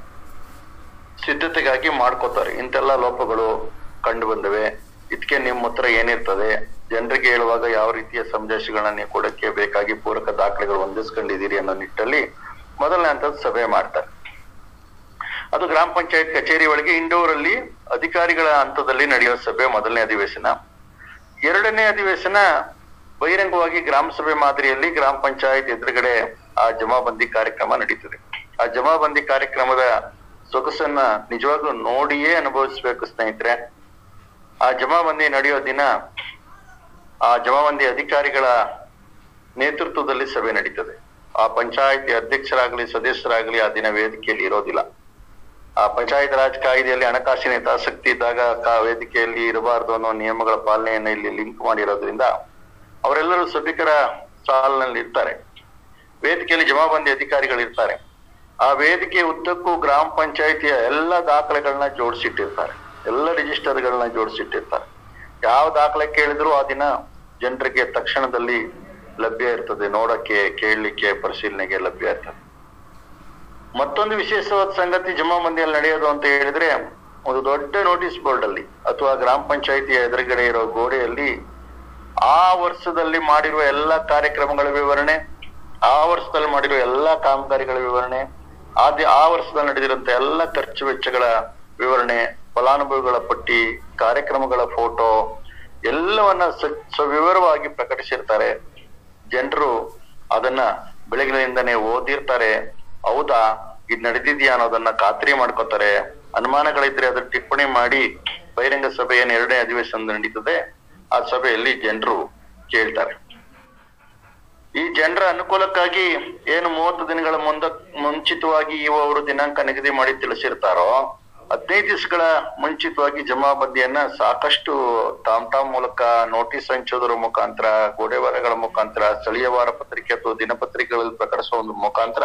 S2: ಸಿದ್ಧತೆಗಾಗಿ ಮಾಡ್ಕೋತಾರೆ ಇಂತೆಲ್ಲ ಲೋಪಗಳು ಕಂಡು ಬಂದವೆ ಇದಕ್ಕೆ ನಿಮ್ಮ ಹತ್ರ ಏನಿರ್ತದೆ ಜನರಿಗೆ ಹೇಳುವಾಗ ಯಾವ ರೀತಿಯ ಸಂದೇಶಗಳನ್ನ ನೀವು ಕೊಡಕ್ಕೆ ಬೇಕಾಗಿ ಪೂರಕ ದಾಖಲೆಗಳು ಹೊಂದಿಸ್ಕೊಂಡಿದ್ದೀರಿ ಅನ್ನೋ ನಿಟ್ಟಲ್ಲಿ ಮೊದಲನೇ ಹಂತದ ಸಭೆ ಮಾಡ್ತಾರೆ ಅದು ಗ್ರಾಮ ಪಂಚಾಯತ್ ಕಚೇರಿ ಒಳಗೆ ಇಂಡೋರ್ ಅಲ್ಲಿ ಅಧಿಕಾರಿಗಳ ಹಂತದಲ್ಲಿ ನಡೆಯುವ ಸಭೆ ಮೊದಲನೇ ಅಧಿವೇಶನ ಎರಡನೇ ಅಧಿವೇಶನ ಬಹಿರಂಗವಾಗಿ ಗ್ರಾಮ ಸಭೆ ಮಾದರಿಯಲ್ಲಿ ಗ್ರಾಮ ಪಂಚಾಯತ್ ಎದುರುಗಡೆ ಆ ಜಮಾಬಂದಿ ಕಾರ್ಯಕ್ರಮ ನಡೀತದೆ ಆ ಜಮಾಬಂದಿ ಕಾರ್ಯಕ್ರಮದ ಸೊಗಸನ್ನ ನಿಜವಾಗ್ಲೂ ನೋಡಿಯೇ ಅನುಭವಿಸ್ಬೇಕು ಸ್ನೇಹಿತರೆ ಆ ಜಮಾಬಂದಿ ನಡೆಯೋ ದಿನ ಆ ಜಮಾಬಂದಿ ಅಧಿಕಾರಿಗಳ ನೇತೃತ್ವದಲ್ಲಿ ಸಭೆ ನಡೀತದೆ ಆ ಪಂಚಾಯತಿ ಅಧ್ಯಕ್ಷರಾಗ್ಲಿ ಸದಸ್ಯರಾಗ್ಲಿ ಆ ದಿನ ವೇದಿಕೆಯಲ್ಲಿ ಇರೋದಿಲ್ಲ ಆ ಪಂಚಾಯತ್ ರಾಜ್ ಕಾಯ್ದೆಯಲ್ಲಿ ಹಣಕಾಸಿನ ಹಿತಾಸಕ್ತಿ ಇದ್ದಾಗ ಕಾ- ವೇದಿಕೆಯಲ್ಲಿ ಇರಬಾರದು ಅನ್ನೋ ನಿಯಮಗಳ ಪಾಲನೆಯನ್ನ ಇಲ್ಲಿ ಲಿಂಕ್ ಮಾಡಿರೋದ್ರಿಂದ ಅವರೆಲ್ಲರೂ ಸಭಿಕರ ಸಾಲಿನಲ್ಲಿ ಇರ್ತಾರೆ ವೇದಿಕೆಯಲ್ಲಿ ಜಮಾಬಂದಿ ಅಧಿಕಾರಿಗಳು ಇರ್ತಾರೆ ಆ ವೇದಿಕೆ ಉದ್ದಕ್ಕೂ ಗ್ರಾಮ ಪಂಚಾಯತಿಯ ಎಲ್ಲ ದಾಖಲೆಗಳನ್ನ ಜೋಡಿಸಿಟ್ಟಿರ್ತಾರೆ ಎಲ್ಲ ರಿಜಿಸ್ಟರ್ಗಳನ್ನ ಜೋಡಿಸಿಟ್ಟಿರ್ತಾರೆ ಯಾವ ದಾಖಲೆ ಕೇಳಿದ್ರು ಆ ದಿನ ಜನರಿಗೆ ತಕ್ಷಣದಲ್ಲಿ ಲಭ್ಯ ಇರ್ತದೆ ನೋಡಕ್ಕೆ ಕೇಳಲಿಕ್ಕೆ ಪರಿಶೀಲನೆಗೆ ಲಭ್ಯ ಇರ್ತದೆ ಮತ್ತೊಂದು ವಿಶೇಷವಾದ ಸಂಗತಿ ಜಮಾಬಂದಿಯಲ್ಲಿ ನಡೆಯೋದು ಅಂತ ಹೇಳಿದ್ರೆ ಒಂದು ದೊಡ್ಡ ನೋಟಿಸ್ ಬೋರ್ಡ್ ಅಲ್ಲಿ ಅಥವಾ ಗ್ರಾಮ ಪಂಚಾಯತಿಯ ಎದುರುಗಡೆ ಇರೋ ಗೋಡೆಯಲ್ಲಿ ಆ ವರ್ಷದಲ್ಲಿ ಮಾಡಿರುವ ಎಲ್ಲ ಕಾರ್ಯಕ್ರಮಗಳ ವಿವರಣೆ ಆ ವರ್ಷದಲ್ಲಿ ಮಾಡಿರುವ ಎಲ್ಲಾ ಕಾಮಗಾರಿಗಳ ವಿವರಣೆ ಆದಿ ಆ ವರ್ಷದಲ್ಲಿ ನಡೆದಿರುವಂತ ಎಲ್ಲ ಖರ್ಚು ವೆಚ್ಚಗಳ ವಿವರಣೆ ಫಲಾನುಭವಿಗಳ ಪಟ್ಟಿ ಕಾರ್ಯಕ್ರಮಗಳ ಫೋಟೋ ಎಲ್ಲವನ್ನ ಸ- ಸವಿವರವಾಗಿ ಪ್ರಕಟಿಸಿರ್ತಾರೆ ಜನರು ಅದನ್ನ ಬೆಳಗಿನಿಂದನೇ ಓದಿರ್ತಾರೆ ಹೌದಾ ಇದ್ ನಡೆದಿದ್ಯಾ ಅನ್ನೋದನ್ನ ಖಾತ್ರಿ ಮಾಡ್ಕೋತಾರೆ ಅನುಮಾನಗಳಿದ್ರೆ ಅದ್ರ ಟಿಪ್ಪಣಿ ಮಾಡಿ ಬಹಿರಂಗ ಸಭೆ ಏನ್ ಎರಡನೇ ಅಧಿವೇಶನ ನಡೀತದೆ ಆ ಸಭೆಯಲ್ಲಿ ಜನರು ಕೇಳ್ತಾರೆ ಈ ಜನರ ಅನುಕೂಲಕ್ಕಾಗಿ ಏನು ಮೂವತ್ತು ದಿನಗಳ ಮುಂದ ಮುಂಚಿತವಾಗಿ ಇವರು ದಿನಾಂಕ ನಿಗದಿ ಮಾಡಿ ತಿಳಿಸಿರ್ತಾರೋ ಹದಿನೈದು ದಿವಸಗಳ ಮುಂಚಿತವಾಗಿ ಜಮಾಬಂದಿಯನ್ನ ಸಾಕಷ್ಟು ತಾಮ್ ತಾಮ್ ಮೂಲಕ ನೋಟಿಸ್ ಹಂಚೋದ್ರ ಮುಖಾಂತರ ಗೋಡೆ ವಾರಗಳ ಮುಖಾಂತರ ಸ್ಥಳೀಯ ವಾರ ಪತ್ರಿಕೆ ಅಥವಾ ದಿನಪತ್ರಿಕೆಗಳಲ್ಲಿ ಪ್ರಕಟಿಸುವ ಒಂದು ಮುಖಾಂತರ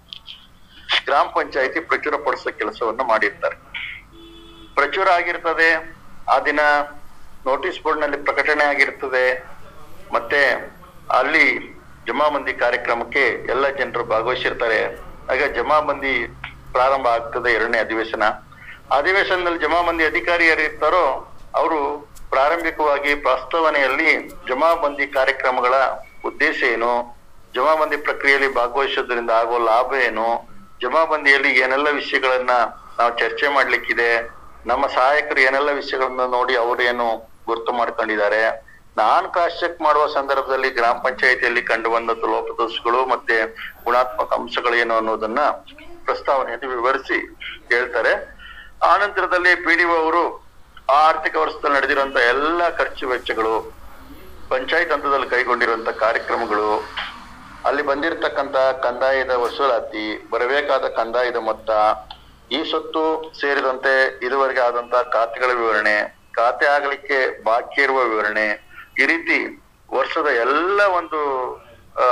S2: ಗ್ರಾಮ ಪಂಚಾಯತಿ ಪ್ರಚುರಪಡಿಸೋ ಕೆಲಸವನ್ನ ಮಾಡಿರ್ತಾರೆ ಪ್ರಚುರ ಆಗಿರ್ತದೆ ಆ ದಿನ ನೋಟಿಸ್ ಬೋರ್ಡ್ ನಲ್ಲಿ ಪ್ರಕಟಣೆ ಆಗಿರ್ತದೆ ಮತ್ತೆ ಅಲ್ಲಿ ಜಮಾಬಂದಿ ಕಾರ್ಯಕ್ರಮಕ್ಕೆ ಎಲ್ಲ ಜನರು ಭಾಗವಹಿಸಿರ್ತಾರೆ ಆಗ ಜಮಾಬಂದಿ ಪ್ರಾರಂಭ ಆಗ್ತದೆ ಎರಡನೇ ಅಧಿವೇಶನ ಅಧಿವೇಶನದಲ್ಲಿ ಜಮಾಬಂದಿ ಅಧಿಕಾರಿ ಯಾರು ಇರ್ತಾರೋ ಅವರು ಪ್ರಾರಂಭಿಕವಾಗಿ ಪ್ರಸ್ತಾವನೆಯಲ್ಲಿ ಜಮಾಬಂದಿ ಕಾರ್ಯಕ್ರಮಗಳ ಉದ್ದೇಶ ಏನು ಜಮಾಬಂದಿ ಪ್ರಕ್ರಿಯೆಯಲ್ಲಿ ಭಾಗವಹಿಸೋದ್ರಿಂದ ಆಗೋ ಲಾಭ ಏನು ಜಮಾಬಂದಿಯಲ್ಲಿ ಏನೆಲ್ಲ ವಿಷಯಗಳನ್ನ ನಾವು ಚರ್ಚೆ ಮಾಡ್ಲಿಕ್ಕಿದೆ ನಮ್ಮ ಸಹಾಯಕರು ಏನೆಲ್ಲ ವಿಷಯಗಳನ್ನ ನೋಡಿ ಅವರೇನು ಗುರುತು ಮಾಡ್ಕೊಂಡಿದ್ದಾರೆ ನಾನ್ ಕ್ರಾಸ್ ಚೆಕ್ ಮಾಡುವ ಸಂದರ್ಭದಲ್ಲಿ ಗ್ರಾಮ ಪಂಚಾಯತಿಯಲ್ಲಿ ಕಂಡು ಬಂದದ್ದು ಲೋಪದೋಷಗಳು ಮತ್ತೆ ಗುಣಾತ್ಮಕ ಅಂಶಗಳು ಏನು ಅನ್ನೋದನ್ನ ಪ್ರಸ್ತಾವನೆಯಲ್ಲಿ ವಿವರಿಸಿ ಹೇಳ್ತಾರೆ ಆ ನಂತರದಲ್ಲಿ ಪಿ ಡಿ ಅವರು ಆ ಆರ್ಥಿಕ ವರ್ಷದಲ್ಲಿ ನಡೆದಿರುವಂತ ಎಲ್ಲ ಖರ್ಚು ವೆಚ್ಚಗಳು ಪಂಚಾಯತ್ ಹಂತದಲ್ಲಿ ಕೈಗೊಂಡಿರುವಂತ ಕಾರ್ಯಕ್ರಮಗಳು ಅಲ್ಲಿ ಬಂದಿರತಕ್ಕಂತ ಕಂದಾಯದ ವಸೂಲಾತಿ ಬರಬೇಕಾದ ಕಂದಾಯದ ಮೊತ್ತ ಈ ಸೊತ್ತು ಸೇರಿದಂತೆ ಇದುವರೆಗೆ ಆದಂತ ಖಾತೆಗಳ ವಿವರಣೆ ಖಾತೆ ಆಗಲಿಕ್ಕೆ ಬಾಕಿ ಇರುವ ವಿವರಣೆ ಈ ರೀತಿ ವರ್ಷದ ಎಲ್ಲ ಒಂದು ಆ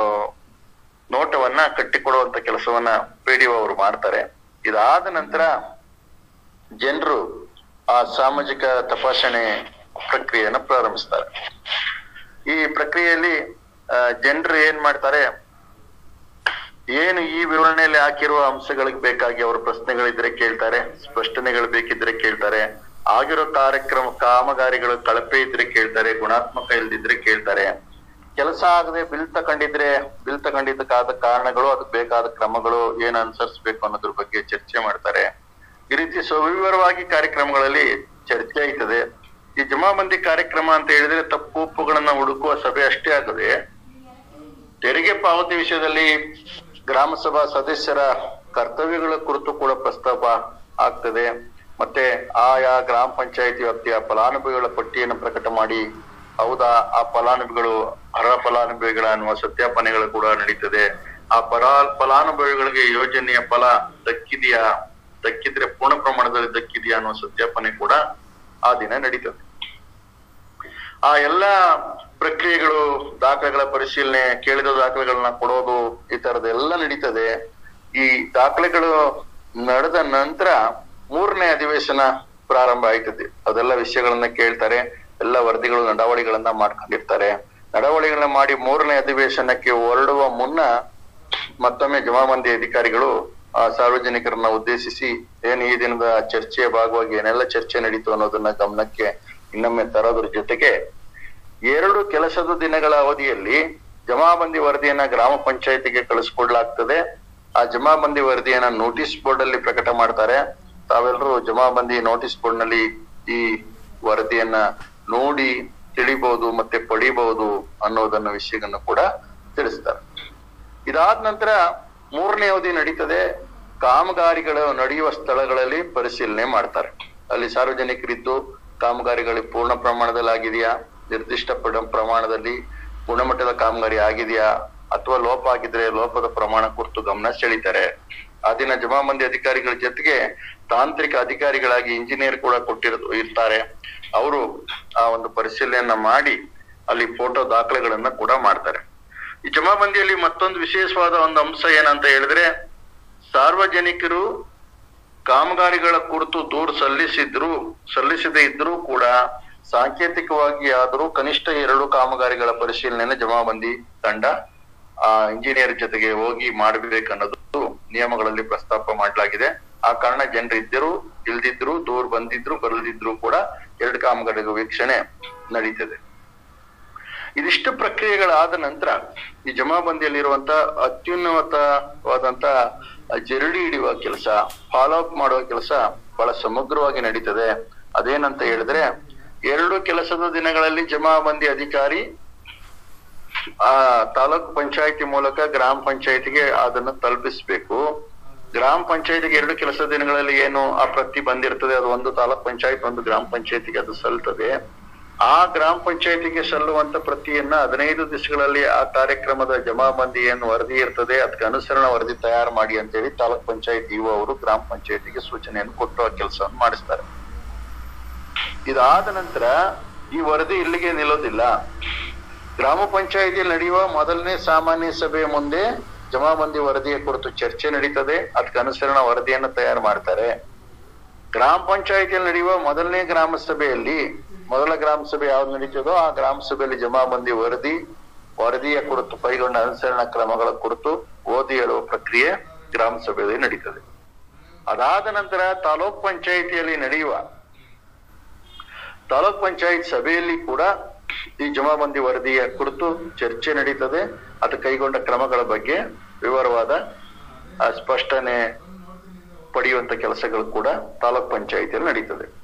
S2: ನೋಟವನ್ನ ಕಟ್ಟಿಕೊಡುವಂತ ಕೆಲಸವನ್ನ ಪಿ ಡಿ ಅವರು ಮಾಡ್ತಾರೆ ಇದಾದ ನಂತರ ಜನರು ಆ ಸಾಮಾಜಿಕ ತಪಾಸಣೆ ಪ್ರಕ್ರಿಯೆಯನ್ನ ಪ್ರಾರಂಭಿಸ್ತಾರೆ ಈ ಪ್ರಕ್ರಿಯೆಯಲ್ಲಿ ಜನರು ಏನ್ ಮಾಡ್ತಾರೆ ಏನು ಈ ವಿವರಣೆಯಲ್ಲಿ ಹಾಕಿರುವ ಅಂಶಗಳಿಗೆ ಬೇಕಾಗಿ ಅವ್ರ ಪ್ರಶ್ನೆಗಳಿದ್ರೆ ಕೇಳ್ತಾರೆ ಸ್ಪಷ್ಟನೆಗಳು ಬೇಕಿದ್ರೆ ಕೇಳ್ತಾರೆ ಆಗಿರೋ ಕಾರ್ಯಕ್ರಮ ಕಾಮಗಾರಿಗಳು ಕಳಪೆ ಇದ್ರೆ ಕೇಳ್ತಾರೆ ಗುಣಾತ್ಮಕ ಇಲ್ದಿದ್ರೆ ಕೇಳ್ತಾರೆ ಕೆಲಸ ಆಗದೆ ಬಿಲ್ ತಗೊಂಡಿದ್ರೆ ಬಿಲ್ ತಗೊಂಡಿದ್ದಕ್ಕಾದ ಕಾರಣಗಳು ಅದಕ್ಕೆ ಬೇಕಾದ ಕ್ರಮಗಳು ಏನ್ ಅನುಸರಿಸಬೇಕು ಅನ್ನೋದ್ರ ಬಗ್ಗೆ ಚರ್ಚೆ ಮಾಡ್ತಾರೆ ಈ ರೀತಿ ಸವಿವರವಾಗಿ ಕಾರ್ಯಕ್ರಮಗಳಲ್ಲಿ ಚರ್ಚೆ ಆಯ್ತದೆ ಈ ಜಮಾಬಂದಿ ಕಾರ್ಯಕ್ರಮ ಅಂತ ಹೇಳಿದ್ರೆ ತಪ್ಪು ಒಪ್ಪುಗಳನ್ನ ಹುಡುಕುವ ಸಭೆ ಅಷ್ಟೇ ಆಗದೆ ತೆರಿಗೆ ಪಾವತಿ ವಿಷಯದಲ್ಲಿ ಗ್ರಾಮ ಸಭಾ ಸದಸ್ಯರ ಕರ್ತವ್ಯಗಳ ಕುರಿತು ಕೂಡ ಪ್ರಸ್ತಾಪ ಆಗ್ತದೆ ಮತ್ತೆ ಆಯಾ ಗ್ರಾಮ ಪಂಚಾಯತಿ ವ್ಯಾಪ್ತಿಯ ಫಲಾನುಭವಿಗಳ ಪಟ್ಟಿಯನ್ನು ಪ್ರಕಟ ಮಾಡಿ ಹೌದಾ ಆ ಫಲಾನುಭವಿಗಳು ಅರ್ಹ ಫಲಾನುಭವಿಗಳ ಅನ್ನುವ ಸತ್ಯಾಪನೆಗಳು ಕೂಡ ನಡೀತದೆ ಆ ಫಲಾ ಫಲಾನುಭವಿಗಳಿಗೆ ಯೋಜನೆಯ ಫಲ ದಕ್ಕಿದೆಯಾ ದಕ್ಕಿದ್ರೆ ಪೂರ್ಣ ಪ್ರಮಾಣದಲ್ಲಿ ದಕ್ಕಿದೆಯಾ ಅನ್ನುವ ಸತ್ಯಾಪನೆ ಕೂಡ ಆ ದಿನ ನಡೀತದೆ ಆ ಎಲ್ಲ ಪ್ರಕ್ರಿಯೆಗಳು ದಾಖಲೆಗಳ ಪರಿಶೀಲನೆ ಕೇಳಿದ ದಾಖಲೆಗಳನ್ನ ಕೊಡೋದು ಈ ತರದೆಲ್ಲ ನಡೀತದೆ ಈ ದಾಖಲೆಗಳು ನಡೆದ ನಂತರ ಮೂರನೇ ಅಧಿವೇಶನ ಪ್ರಾರಂಭ ಆಯ್ತದೆ ಅದೆಲ್ಲ ವಿಷಯಗಳನ್ನ ಕೇಳ್ತಾರೆ ಎಲ್ಲ ವರದಿಗಳು ನಡಾವಳಿಗಳನ್ನ ಮಾಡ್ಕೊಂಡಿರ್ತಾರೆ ನಡಾವಳಿಗಳನ್ನ ಮಾಡಿ ಮೂರನೇ ಅಧಿವೇಶನಕ್ಕೆ ಹೊರಡುವ ಮುನ್ನ ಮತ್ತೊಮ್ಮೆ ಜಮಾಬಂದಿ ಅಧಿಕಾರಿಗಳು ಆ ಸಾರ್ವಜನಿಕರನ್ನ ಉದ್ದೇಶಿಸಿ ಏನ್ ಈ ದಿನದ ಚರ್ಚೆಯ ಭಾಗವಾಗಿ ಏನೆಲ್ಲ ಚರ್ಚೆ ನಡೀತು ಅನ್ನೋದನ್ನ ಗಮನಕ್ಕೆ ಇನ್ನೊಮ್ಮೆ ತರೋದ್ರ ಜೊತೆಗೆ ಎರಡು ಕೆಲಸದ ದಿನಗಳ ಅವಧಿಯಲ್ಲಿ ಜಮಾಬಂದಿ ವರದಿಯನ್ನ ಗ್ರಾಮ ಪಂಚಾಯತಿಗೆ ಕಳಿಸ್ಕೊಡ್ಲಾಗ್ತದೆ ಆ ಜಮಾಬಂದಿ ವರದಿಯನ್ನ ನೋಟಿಸ್ ಬೋರ್ಡ್ ಅಲ್ಲಿ ಪ್ರಕಟ ಮಾಡ್ತಾರೆ ತಾವೆಲ್ಲರೂ ಜಮಾಬಂದಿ ನೋಟಿಸ್ ಬೋರ್ಡ್ ನಲ್ಲಿ ಈ ವರದಿಯನ್ನ ನೋಡಿ ತಿಳಿಬಹುದು ಮತ್ತೆ ಪಡಿಬಹುದು ಅನ್ನೋದನ್ನ ವಿಷಯವನ್ನು ಕೂಡ ತಿಳಿಸ್ತಾರೆ ಇದಾದ ನಂತರ ಮೂರನೇ ಅವಧಿ ನಡೀತದೆ ಕಾಮಗಾರಿಗಳು ನಡೆಯುವ ಸ್ಥಳಗಳಲ್ಲಿ ಪರಿಶೀಲನೆ ಮಾಡ್ತಾರೆ ಅಲ್ಲಿ ಸಾರ್ವಜನಿಕರಿದ್ದು ಕಾಮಗಾರಿಗಳು ಪೂರ್ಣ ಪ್ರಮಾಣದಲ್ಲಿ ಆಗಿದೆಯಾ ನಿರ್ದಿಷ್ಟ ಪಡ- ಪ್ರಮಾಣದಲ್ಲಿ ಗುಣಮಟ್ಟದ ಕಾಮಗಾರಿ ಆಗಿದೆಯಾ ಅಥವಾ ಲೋಪ ಆಗಿದ್ರೆ ಲೋಪದ ಪ್ರಮಾಣ ಕುರಿತು ಗಮನ ಸೆಳೀತಾರೆ ಆ ದಿನ ಜಮಾಬಂದಿ ಅಧಿಕಾರಿಗಳ ಜೊತೆಗೆ ತಾಂತ್ರಿಕ ಅಧಿಕಾರಿಗಳಾಗಿ ಇಂಜಿನಿಯರ್ ಕೂಡ ಕೊಟ್ಟಿರ ಇರ್ತಾರೆ ಅವರು ಆ ಒಂದು ಪರಿಶೀಲನೆಯನ್ನ ಮಾಡಿ ಅಲ್ಲಿ ಫೋಟೋ ದಾಖಲೆಗಳನ್ನ ಕೂಡ ಮಾಡ್ತಾರೆ ಈ ಜಮಾಬಂದಿಯಲ್ಲಿ ಮತ್ತೊಂದು ವಿಶೇಷವಾದ ಒಂದು ಅಂಶ ಏನಂತ ಹೇಳಿದ್ರೆ ಸಾರ್ವಜನಿಕರು ಕಾಮಗಾರಿಗಳ ಕುರಿತು ದೂರು ಸಲ್ಲಿಸಿದ್ರು ಸಲ್ಲಿಸದೇ ಇದ್ರೂ ಕೂಡ ಸಾಂಕೇತಿಕವಾಗಿ ಆದರೂ ಕನಿಷ್ಠ ಎರಡು ಕಾಮಗಾರಿಗಳ ಪರಿಶೀಲನೆಯನ್ನು ಜಮಾಬಂದಿ ತಂಡ ಆ ಇಂಜಿನಿಯರ್ ಜೊತೆಗೆ ಹೋಗಿ ಮಾಡಬೇಕನ್ನೋದು ನಿಯಮಗಳಲ್ಲಿ ಪ್ರಸ್ತಾಪ ಮಾಡಲಾಗಿದೆ ಆ ಕಾರಣ ಜನರು ಇದ್ದರು ಇಲ್ದಿದ್ರು ದೂರ ಬಂದಿದ್ರು ಬರದಿದ್ರು ಕೂಡ ಎರಡು ಕಾಮಗಾರಿಗಳ ವೀಕ್ಷಣೆ ನಡೀತದೆ ಇದಿಷ್ಟು ಪ್ರಕ್ರಿಯೆಗಳಾದ ನಂತರ ಈ ಜಮಾಬಂದಿಯಲ್ಲಿರುವಂತ ಅತ್ಯುನ್ನತವಾದಂತ ಜರಡಿ ಹಿಡಿಯುವ ಕೆಲಸ ಫಾಲೋ ಅಪ್ ಮಾಡುವ ಕೆಲಸ ಬಹಳ ಸಮಗ್ರವಾಗಿ ನಡೀತದೆ ಅದೇನಂತ ಹೇಳಿದ್ರೆ ಎರಡು ಕೆಲಸದ ದಿನಗಳಲ್ಲಿ ಜಮಾಬಂದಿ ಅಧಿಕಾರಿ ಆ ತಾಲೂಕ್ ಪಂಚಾಯತಿ ಮೂಲಕ ಗ್ರಾಮ ಪಂಚಾಯತಿಗೆ ಅದನ್ನ ತಲುಪಿಸ್ಬೇಕು ಗ್ರಾಮ ಪಂಚಾಯತಿಗೆ ಎರಡು ಕೆಲಸ ದಿನಗಳಲ್ಲಿ ಏನು ಆ ಪ್ರತಿ ಬಂದಿರ್ತದೆ ಅದು ಒಂದು ತಾಲೂಕ್ ಪಂಚಾಯತ್ ಒಂದು ಗ್ರಾಮ ಪಂಚಾಯತಿಗೆ ಅದು ಸಲ್ತದೆ ಆ ಗ್ರಾಮ ಪಂಚಾಯತಿಗೆ ಸಲ್ಲುವಂತ ಪ್ರತಿಯನ್ನ ಹದಿನೈದು ದಿವಸಗಳಲ್ಲಿ ಆ ಕಾರ್ಯಕ್ರಮದ ಜಮಾಬಂದಿ ಏನು ವರದಿ ಇರ್ತದೆ ಅದಕ್ಕೆ ಅನುಸರಣ ವರದಿ ತಯಾರು ಮಾಡಿ ಅಂತೇಳಿ ತಾಲೂಕ್ ಪಂಚಾಯತ್ ಇಒ ಅವರು ಗ್ರಾಮ ಪಂಚಾಯತಿಗೆ ಸೂಚನೆಯನ್ನು ಕೊಟ್ಟು ಆ ಕೆಲಸವನ್ನು ಮಾಡಿಸ್ತಾರೆ ಇದಾದ ನಂತರ ಈ ವರದಿ ಇಲ್ಲಿಗೆ ನಿಲ್ಲೋದಿಲ್ಲ ಗ್ರಾಮ ಪಂಚಾಯತಿಯಲ್ಲಿ ನಡೆಯುವ ಮೊದಲನೇ ಸಾಮಾನ್ಯ ಸಭೆಯ ಮುಂದೆ ಜಮಾಬಂದಿ ವರದಿಯ ಕುರಿತು ಚರ್ಚೆ ನಡೀತದೆ ಅದಕ್ಕೆ ಅನುಸರಣ ವರದಿಯನ್ನು ತಯಾರು ಮಾಡ್ತಾರೆ ಗ್ರಾಮ ಪಂಚಾಯತಿಯಲ್ಲಿ ನಡೆಯುವ ಮೊದಲನೇ ಗ್ರಾಮ ಸಭೆಯಲ್ಲಿ ಮೊದಲ ಗ್ರಾಮ ಸಭೆ ಯಾವ್ದು ನಡೀತದೋ ಆ ಗ್ರಾಮ ಸಭೆಯಲ್ಲಿ ಜಮಾಬಂದಿ ವರದಿ ವರದಿಯ ಕುರಿತು ಕೈಗೊಂಡ ಅನುಸರಣಾ ಕ್ರಮಗಳ ಕುರಿತು ಓದಿ ಹೇಳುವ ಪ್ರಕ್ರಿಯೆ ಗ್ರಾಮ ಸಭೆಯಲ್ಲಿ ನಡೀತದೆ ಅದಾದ ನಂತರ ತಾಲೂಕ್ ಪಂಚಾಯಿತಿಯಲ್ಲಿ ನಡೆಯುವ ತಾಲೂಕ್ ಪಂಚಾಯತ್ ಸಭೆಯಲ್ಲಿ ಕೂಡ ಈ ಜಮಾಬಂದಿ ವರದಿಯ ಕುರಿತು ಚರ್ಚೆ ನಡೀತದೆ ಅದು ಕೈಗೊಂಡ ಕ್ರಮಗಳ ಬಗ್ಗೆ ವಿವರವಾದ ಆ, ಸ್ಪಷ್ಟನೆ ಪಡೆಯುವಂತ ಕೆಲಸಗಳು ಕೂಡ ತಾಲೂಕ್ ಪಂಚಾಯತಿಯಲ್ಲಿ ನಡೀತದೆ